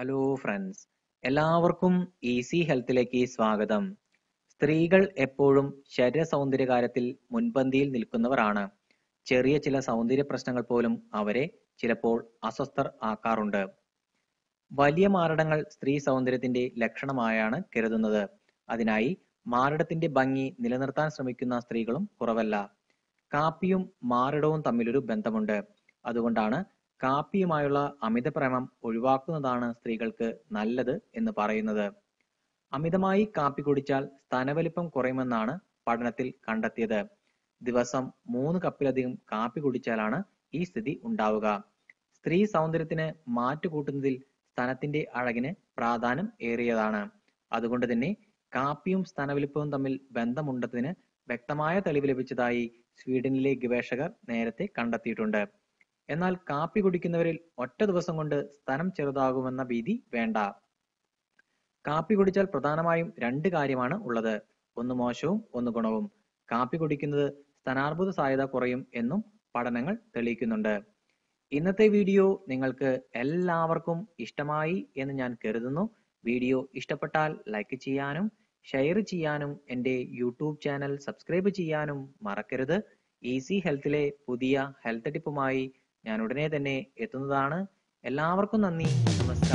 hello friends എല്ലാവർക്കും easy ഹെൽത്തിലേക്ക് സ്വാഗതം സ്ത്രീകൾ എപ്പോഴും ശരീര സൗന്ദര്യ കാര്യത്തിൽ മുൻപന്തിയിൽ നിൽക്കുന്നവരാണ് ചെറിയ ചില സൗന്ദര്യ പ്രശ്നങ്ങൾ പോലും അവരെ ചിലപ്പോൾ അസ്വസ്ഥർ ആക്കാറുണ്ട് വലിയ മാരടങ്ങൾ സ്ത്രീ സൗന്ദര്യത്തിന്റെ ലക്ഷണമായാണ് കരുതുന്നത് അതിനായി മാരടത്തിന്റെ ഭംഗി നിലനിർത്താൻ ശ്രമിക്കുന്ന സ്ത്രീകളും കുറവല്ല കാപ്പിയും മാരടവും തമ്മിലൊരു ബന്ധമുണ്ട് അതുകൊണ്ടാണ് കാപ്പിയുമായുള്ള അമിതപ്രേമം ഒഴിവാക്കുന്നതാണ് സ്ത്രീകൾക്ക് നല്ലത് എന്ന് പറയുന്നത് അമിതമായി കാപ്പി കുടിച്ചാൽ സ്തനവലിപ്പം കുറയുമെന്നാണ് പഠനത്തിൽ കണ്ടെത്തിയത് ദിവസം മൂന്ന് കപ്പിലധികം കാപ്പി കുടിച്ചാലാണ് ഈ സ്ഥിതി ഉണ്ടാവുക സ്ത്രീ സൗന്ദര്യത്തിന് മാറ്റുകൂട്ടുന്നതിൽ സ്തനത്തിന്റെ അഴകിന് പ്രാധാന്യം ഏറിയതാണ് അതുകൊണ്ട് തന്നെ കാപ്പിയും സ്തനവലിപ്പവും തമ്മിൽ ബന്ധമുണ്ടെന്നതിന് വ്യക്തമായ തെളിവ് ലഭിച്ചതായി സ്വീഡനിലെ ഗവേഷകർ നേരത്തെ കണ്ടെത്തിയിട്ടുണ്ട് എന്നാൽ കാപ്പി കുടിക്കുന്നവരിൽ ഒറ്റ ദിവസം കൊണ്ട് സ്തനം ചെറുതാകുമെന്ന ഭീതി വേണ്ട കാപ്പി കുടിച്ചാൽ പ്രധാനമായും രണ്ട് കാര്യമാണ് ഉള്ളത് ഒന്ന് മോശവും ഒന്ന് ഗുണവും കാപ്പി കുടിക്കുന്നത് സ്തനാർബുദ സാധ്യത കുറയും എന്നും പഠനങ്ങൾ തെളിയിക്കുന്നുണ്ട് ഇന്നത്തെ വീഡിയോ നിങ്ങൾക്ക് എല്ലാവർക്കും ഇഷ്ടമായി എന്ന് ഞാൻ കരുതുന്നു വീഡിയോ ഇഷ്ടപ്പെട്ടാൽ ലൈക്ക് ചെയ്യാനും ഷെയർ ചെയ്യാനും എൻ്റെ യൂട്യൂബ് ചാനൽ സബ്സ്ക്രൈബ് ചെയ്യാനും മറക്കരുത് ഈസി ഹെൽത്തിലെ പുതിയ ഹെൽത്ത് ടിപ്പുമായി ഞാൻ ഉടനെ തന്നെ എത്തുന്നതാണ് എല്ലാവർക്കും നന്ദി നമസ്കാരം